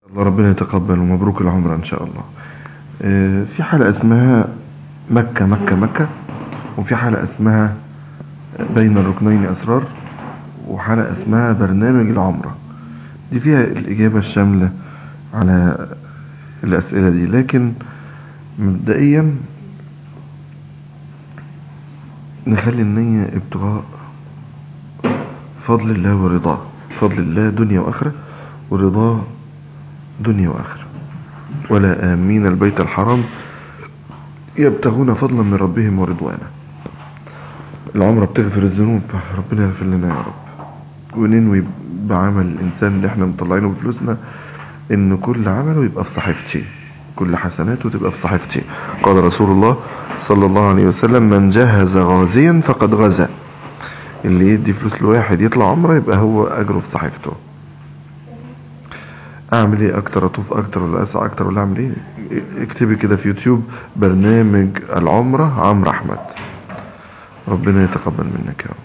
الله ربنا يتقبل ومبروك العمرة إن شاء الله آه، في حلقة اسمها مكة مكة مكة وفي حلقة اسمها بين الركنين أسرار وحلقة اسمها برنامج العمرة دي فيها الإجابة الشاملة على الأسئلة دي لكن مبدئيا نخلي النية ابتغاء فضل الله ورضاه فضل الله دنيا وآخرة ورضاه دنيا وآخرة ولا آمين البيت الحرام يبتغون فضلا من ربهم ورضوانا العمرة بتغفر الذنوب ربنا يغفر لنا يا رب وننوي بعمل الإنسان اللي احنا مطلعينه بفلوسنا إن كل عمله يبقى في صحيفتي كل حسناته تبقى في صحيفتي قال رسول الله صلى الله عليه وسلم من جهز غازيا فقد غزا اللي يدي فلوس لواحد يطلع عمره يبقى هو أجره في صحيفته اعمل ايه اكتر اطوف اكتر ولا اسعى اكتر ولا اعمل ايه اكتبي كده في يوتيوب برنامج العمرة عمرو احمد ربنا يتقبل منك يا رب